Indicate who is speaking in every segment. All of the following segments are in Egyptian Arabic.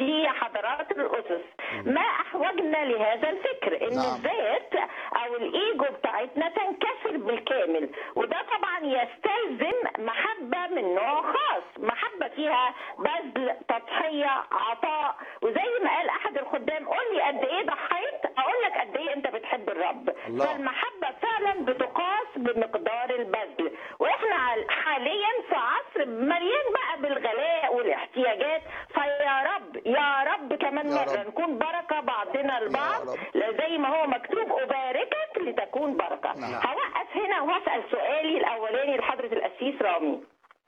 Speaker 1: دي حضارات الاسس ما احوجنا لهذا الفكر ان
Speaker 2: نعم.
Speaker 1: الذات او الايجو بتاعتنا تنكسر بالكامل وده طبعا يستلزم محبه من نوع خاص محبه فيها بذل تضحيه عطاء وزي ما قال احد الخدام قول لي قد ايه ضحيت اقول لك قد ايه انت بتحب الرب
Speaker 2: الله.
Speaker 1: فالمحبه فعلا بتقاس بمقدار البذل واحنا عال- حاليا في عصر مليان بقى بالغلاء والاحتياجات فيا رب يا رب كمان
Speaker 2: يا
Speaker 1: مره
Speaker 2: رب.
Speaker 1: نكون بركه بعضنا البعض
Speaker 2: رب.
Speaker 1: لا زي ما هو مكتوب أباركك لتكون بركة
Speaker 2: نعم.
Speaker 1: هوقف هنا وهسأل سؤالي الأولاني لحضرة القسيس رامي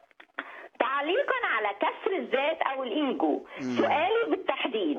Speaker 1: تعليقا على كسر الذات أو الإيجو سؤالي بالتحديد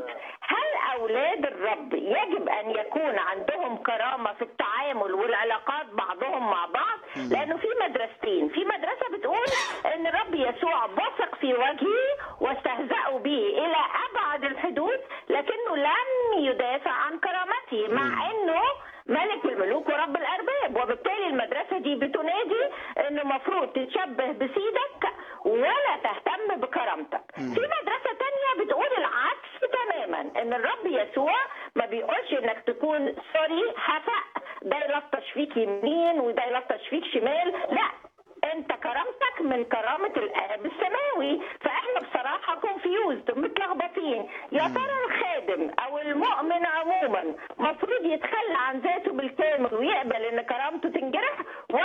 Speaker 1: هل أولاد الرب يجب أن يكون عندهم كرامة في التعامل والعلاقات بعضهم مع بعض لأنه في مدرستين في مدرسة بتقول أن الرب يسوع بصق في وجهه واستهزأوا به إلى أبعد الحدود لكنه لم يدافع عن كرامته مع أنه ملك الملوك ورب الأرباب وبالتالي المدرسة دي بتنادي أنه المفروض تتشبه بسيدك ولا تهتم بكرامتك في مدرسة تانية بتقول العكس تماما ان الرب يسوع ما بيقولش انك تكون سوري هفق ده يلطش فيك يمين وده يلطش فيك شمال لا انت كرامتك من كرامة الاب السماوي فاحنا بصراحة كونفيوزد متلخبطين يا ترى الخادم او المؤمن عموما مفروض يتخلى عن ذاته بالكامل ويقبل ان كرامته تنجرح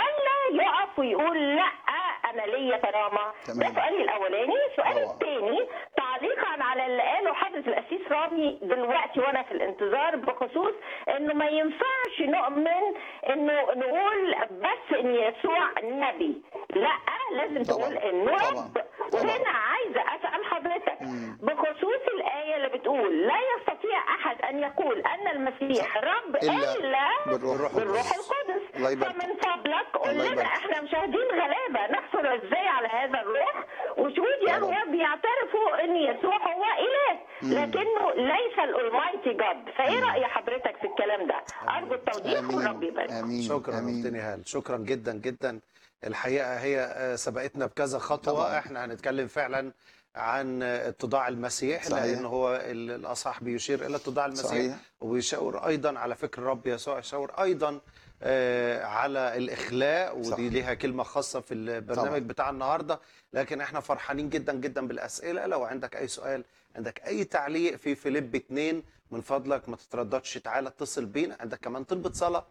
Speaker 1: ولا يقف ويقول لا انا ليا كرامة ده
Speaker 2: تمام.
Speaker 1: سؤالي الاولاني سؤالي
Speaker 2: طبعا.
Speaker 1: الثاني تعليقا على اللي قاله حضرة القسيس رامي دلوقتي وانا في الانتظار بخصوص انه ما ينفعش نؤمن انه نقول بس ان يسوع نبي لا لازم
Speaker 2: طبعا.
Speaker 1: تقول انه
Speaker 2: طبعا.
Speaker 1: رب
Speaker 2: طبعا.
Speaker 1: وهنا عايزه اسال حضرتك بخصوص الايه اللي بتقول لا يستطيع احد ان يقول ان المسيح رب
Speaker 2: إلا
Speaker 1: الا
Speaker 2: بالروح
Speaker 1: بالروح
Speaker 2: القدس.
Speaker 1: القدس
Speaker 2: الله يبارك.
Speaker 1: فمن فضلك قول
Speaker 2: الله
Speaker 1: لنا
Speaker 2: يبارك.
Speaker 1: احنا مشاهدين غلابه نحصل ازاي على هذا الروح وشهود
Speaker 2: يا
Speaker 1: يهوه بيعترفوا ان يسوع هو اله لكنه ليس الاولمايتي جاد فايه راي حضرتك في الكلام ده ارجو التوضيح والرب يبارك
Speaker 2: امين
Speaker 3: شكرا
Speaker 2: امين
Speaker 3: اختني هال شكرا جدا جدا الحقيقه هي آه، سبقتنا بكذا خطوه
Speaker 2: طبعاً.
Speaker 3: احنا هنتكلم فعلا عن آه، اتضاع المسيح
Speaker 2: صحيح.
Speaker 3: لان هو ال- الاصح بيشير الى اتضاع المسيح
Speaker 2: صحيح.
Speaker 3: وبيشاور ايضا على فكر الرب يسوع يشاور ايضا آه، على الاخلاء
Speaker 2: صح.
Speaker 3: ودي ليها كلمه خاصه في البرنامج
Speaker 2: طبعاً.
Speaker 3: بتاع النهارده لكن احنا فرحانين جدا جدا بالاسئله لو عندك اي سؤال عندك اي تعليق في فيليب 2 من فضلك ما تترددش تعالى اتصل بينا عندك كمان طلبة صلاه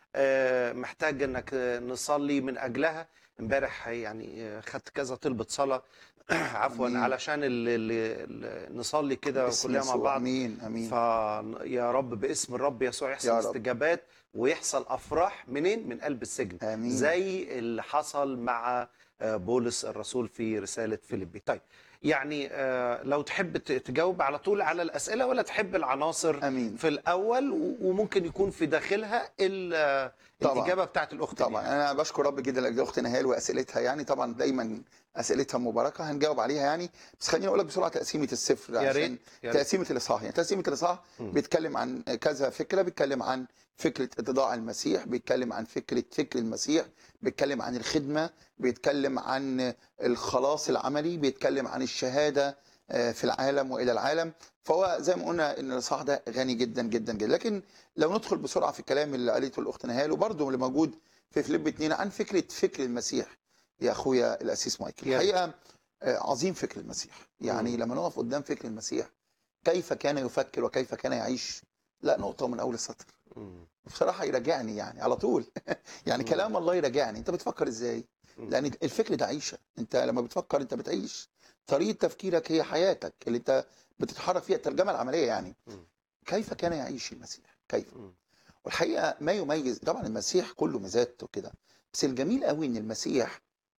Speaker 3: آه، محتاج انك آه، نصلي من اجلها امبارح يعني آه، خدت كذا طلبة صلاه عفوا
Speaker 2: أمين.
Speaker 3: علشان ال- ال- ال- نصلي كده
Speaker 2: باسم
Speaker 3: كلنا مع
Speaker 2: يسوع.
Speaker 3: بعض
Speaker 2: امين امين
Speaker 3: فيا رب باسم الرب يسوع
Speaker 2: يا
Speaker 3: يحصل
Speaker 2: رب.
Speaker 3: استجابات ويحصل افراح منين من قلب السجن
Speaker 2: آمين.
Speaker 3: زي اللي حصل مع آه، بولس الرسول في رساله فيليبي طيب يعني آه، لو تحب ت- تجاوب على طول على الاسئله ولا تحب العناصر
Speaker 2: امين
Speaker 3: في الاول و- وممكن يكون في داخلها ال- آه،
Speaker 2: طبعاً.
Speaker 3: الاجابه بتاعت الاخت
Speaker 2: طبعا
Speaker 3: دي.
Speaker 2: انا بشكر رب جدا لاجل اختنا هال واسئلتها يعني طبعا دايما اسئلتها مباركه هنجاوب عليها يعني بس خليني اقول لك بسرعه تقسيمه السفر
Speaker 3: يا
Speaker 2: عشان
Speaker 3: ريت يا ريت.
Speaker 2: تقسيمه الاصحاح يعني تقسيمه الاصحاح
Speaker 3: مم.
Speaker 2: بيتكلم عن كذا فكره بيتكلم عن فكره اتضاع المسيح بيتكلم عن فكره فكر المسيح بيتكلم عن الخدمه بيتكلم عن الخلاص العملي بيتكلم عن الشهاده آه، في العالم والى العالم فهو زي ما قلنا ان الاصحاح ده غني جدا جدا جدا لكن لو ندخل بسرعه في الكلام اللي قالته الاخت نهال وبرضه اللي موجود في فيليب 2 عن فكره فكر المسيح يا اخويا الاسيس مايكل
Speaker 3: يا ريت.
Speaker 2: الحقيقه آه، عظيم فكر المسيح يعني
Speaker 3: مم.
Speaker 2: لما نقف قدام فكر المسيح كيف كان يفكر وكيف كان يعيش لا نقطه من اول السطر
Speaker 3: مم.
Speaker 2: بصراحه يراجعني يعني على طول يعني
Speaker 3: مم.
Speaker 2: كلام الله يراجعني انت بتفكر ازاي
Speaker 3: مم.
Speaker 2: لان الفكر ده عيشه انت لما بتفكر انت بتعيش طريقه تفكيرك هي حياتك اللي انت بتتحرك فيها الترجمه العمليه يعني
Speaker 3: مم.
Speaker 2: كيف كان يعيش المسيح كيف
Speaker 3: مم.
Speaker 2: والحقيقه ما يميز طبعا المسيح كله ميزات وكده بس الجميل قوي ان المسيح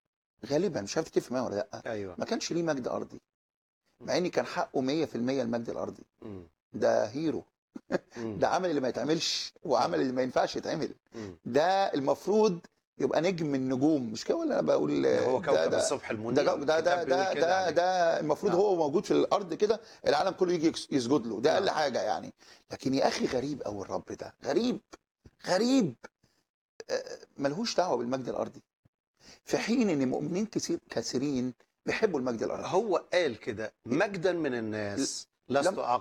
Speaker 2: غالبا مش عارف تتفق معايا ولا لا
Speaker 3: ايوه
Speaker 2: ما كانش ليه مجد ارضي مع ان كان حقه 100% المجد الارضي
Speaker 3: مم.
Speaker 2: ده هيرو
Speaker 3: مم.
Speaker 2: ده عمل اللي ما يتعملش وعمل اللي ما ينفعش يتعمل
Speaker 3: مم.
Speaker 2: ده المفروض يبقى نجم من النجوم مش كده ولا انا بقول
Speaker 3: هو
Speaker 2: ده
Speaker 3: كوكب
Speaker 2: ده
Speaker 3: الصبح المنير
Speaker 2: ده ده ده
Speaker 3: الكتاب بيقول
Speaker 2: ده
Speaker 3: كده
Speaker 2: ده,
Speaker 3: عليه.
Speaker 2: ده المفروض
Speaker 3: نعم.
Speaker 2: هو موجود في الارض كده العالم كله يجي يكس- يسجد له ده اقل
Speaker 3: نعم.
Speaker 2: حاجه يعني لكن يا اخي غريب قوي الرب ده غريب غريب آه، ملهوش دعوه بالمجد الارضي في حين ان مؤمنين كثير كثيرين بيحبوا المجد الارضي
Speaker 3: هو قال كده مجدا من الناس لست
Speaker 2: لم-
Speaker 3: أعقل